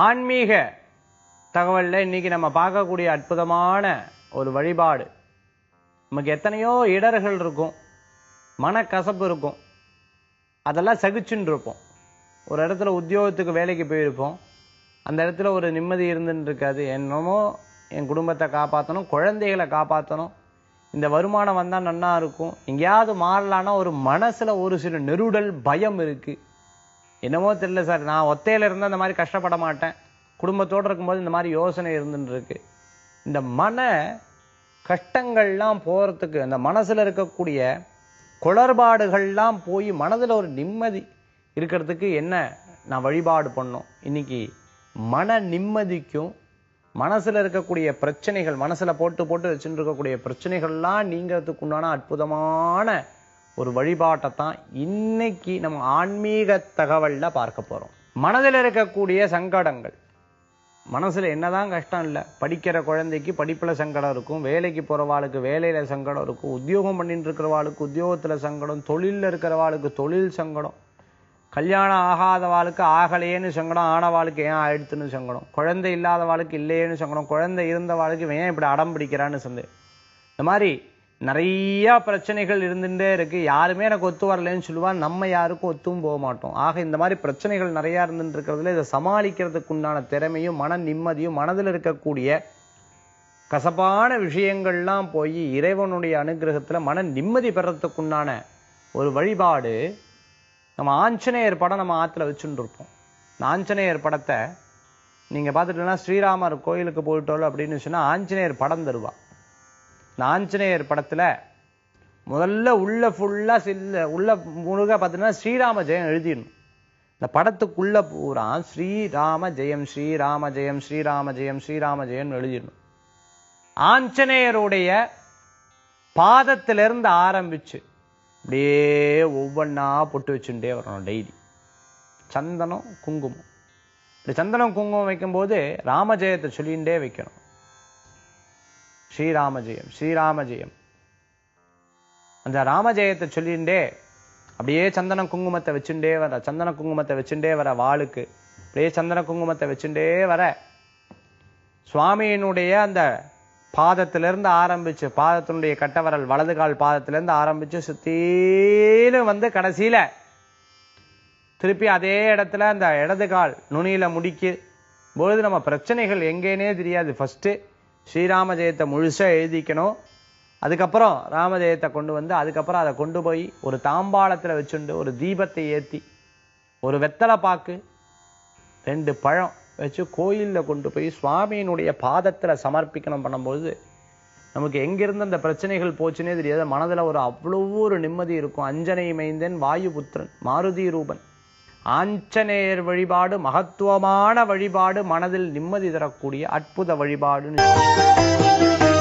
ஆன்மீக தகவல்ல இன்னைக்கு நம்ம பார்க்கக்கூடிய அற்புதமான ஒரு வழிபாடு நமக்கு எத்தனையோ இடர்கள் இருக்கும் மனக்கசப்பு இருக்கும் அதெல்லாம் சகிச்சுன்னு இருப்போம் ஒரு இடத்துல உத்தியோகத்துக்கு வேலைக்கு போயிருப்போம் அந்த இடத்துல ஒரு நிம்மதி இருந்துன்னு இருக்காது என்னமோ என் குடும்பத்தை காப்பாற்றணும் குழந்தைகளை காப்பாற்றணும் இந்த வருமானம் வந்தால் நன்னா இருக்கும் எங்கேயாவது மாறலான்னா ஒரு மனசுல ஒரு சில நெருடல் பயம் இருக்கு என்னமோ தெரியல சார் நான் ஒத்தையில இருந்தால் இந்த மாதிரி கஷ்டப்பட மாட்டேன் குடும்பத்தோடு இருக்கும்போது இந்த மாதிரி யோசனை இருந்துட்டு இருக்கு இந்த மன கஷ்டங்கள்லாம் போறதுக்கு அந்த மனசுல இருக்கக்கூடிய குளறுபாடுகள்லாம் போய் மனதுல ஒரு நிம்மதி இருக்கிறதுக்கு என்ன நான் வழிபாடு பண்ணோம் இன்னைக்கு மன நிம்மதிக்கும் மனசுல இருக்கக்கூடிய பிரச்சனைகள் மனசுல போட்டு போட்டு வச்சுட்டு இருக்கக்கூடிய பிரச்சனைகள்லாம் நீங்கிறதுக்கு உண்டான அற்புதமான ஒரு வழிபாட்டை தான் இன்னைக்கு நம்ம ஆன்மீக தகவல்ல பார்க்க போறோம் மனதில் இருக்கக்கூடிய சங்கடங்கள் மனசுல என்னதான் கஷ்டம் இல்லை படிக்கிற குழந்தைக்கு படிப்புல சங்கடம் இருக்கும் வேலைக்கு போறவாளுக்கு வேலையில சங்கடம் இருக்கும் உத்தியோகம் பண்ணிட்டு இருக்கிறவாளுக்கு உத்தியோகத்துல சங்கடம் தொழில்ல இருக்கிறவாளுக்கு தொழில் சங்கடம் கல்யாணம் ஆகாதவாளுக்கு ஆகலையேன்னு சங்கடம் ஆனவாளுக்கு ஏன் ஆயிடுத்துன்னு சங்கடம் குழந்தை இல்லாதவாளுக்கு இல்லையேன்னு சங்கடம் குழந்தை இருந்தவாளுக்கு இவன் ஏன் இப்படி அடம் பிடிக்கிறான்னு சந்தே இந்த மாதிரி நிறைய பிரச்சனைகள் இருந்துட்டே இருக்கு யாருமே எனக்கு ஒத்து வரலன்னு சொல்லுவா நம்ம யாருக்கும் ஒத்தும் போக மாட்டோம் ஆக இந்த மாதிரி பிரச்சனைகள் நிறைய இருந்துட்டு இருக்கிறதுல இதை சமாளிக்கிறதுக்கு உண்டான திறமையும் மன நிம்மதியும் மனதில் இருக்கக்கூடிய கசப்பான விஷயங்கள்லாம் போய் இறைவனுடைய அனுகிரகத்துல மன நிம்மதி பெறத்துக்குண்டான ஒரு வழிபாடு நம்ம ஆஞ்சநேயர் படம் நம்ம ஆத்துல வச்சுட்டு இருப்போம் இந்த ஆஞ்சநேயர் படத்தை நீங்க பார்த்துட்டீங்கன்னா ஸ்ரீராமர் கோயிலுக்கு போயிட்டோம் அப்படின்னு சொன்னா ஆஞ்சநேயர் படம் தருவா இந்த ஆஞ்சநேயர் படத்துல முதல்ல உள்ள ஃபுல்லா சில்ல உள்ள முழுக பார்த்தீங்கன்னா ஸ்ரீராம ஜெயம் எழுதிடணும் இந்த படத்துக்குள்ள பூரா ஸ்ரீராம ஜெயம் ஸ்ரீராம ஜெயம் ஸ்ரீராம ஜெயம் ஸ்ரீராம ஜெயம் எழுதிடணும் ஆஞ்சநேயருடைய பாதத்திலிருந்து ஆரம்பிச்சு அப்படியே ஒவ்வொன்றா பொட்டு வச்சுட்டே வரணும் டெய்லி சந்தனம் குங்குமம் இப்படி சந்தனம் குங்குமம் வைக்கும்போது ராமஜெயத்தை சொல்லிகிட்டே வைக்கணும் ஸ்ரீராம ஜெயம் ஸ்ரீராம ஜெயம் அந்த ராமஜெயத்தை சொல்லிண்டே அப்படியே சந்தன குங்குமத்தை வச்சுட்டே வர சந்தன குங்குமத்தை வச்சுட்டே வர வாளுக்கு அப்படியே சந்தன குங்குமத்தை வச்சுட்டே வர சுவாமியினுடைய அந்த பாதத்திலிருந்து ஆரம்பிச்சு பாதத்தினுடைய கட்டவரல் வலது கால் பாதத்திலிருந்து ஆரம்பிச்சு சுத்தீலும் வந்து கடைசியில திருப்பி அதே இடத்துல அந்த இடது கால் நுனியில முடிக்கு பொழுது நம்ம பிரச்சனைகள் எங்கேனே தெரியாது ஃபர்ஸ்ட் ஸ்ரீராம ஜெயத்தை முழுசா எழுதிக்கணும் அதுக்கப்புறம் ராமஜெயத்தை கொண்டு வந்து அதுக்கப்புறம் அதை கொண்டு போய் ஒரு தாம்பாளத்துல வச்சுண்டு ஒரு தீபத்தை ஏத்தி ஒரு வெத்தலை பாக்கு ரெண்டு பழம் வச்சு கோயில்ல கொண்டு போய் சுவாமியினுடைய பாதத்துல சமர்ப்பிக்கணும் பண்ணும்போது நமக்கு எங்கிருந்து அந்த பிரச்சனைகள் போச்சுன்னே தெரியாது மனதுல ஒரு அவ்வளோ ஒரு நிம்மதி இருக்கும் அஞ்சனை மைந்தன் வாயுபுத்திரன் மாருதி ரூபன் ஆஞ்சநேயர் வழிபாடு மகத்துவமான வழிபாடு மனதில் நிம்மதி தரக்கூடிய அற்புத வழிபாடுன்னு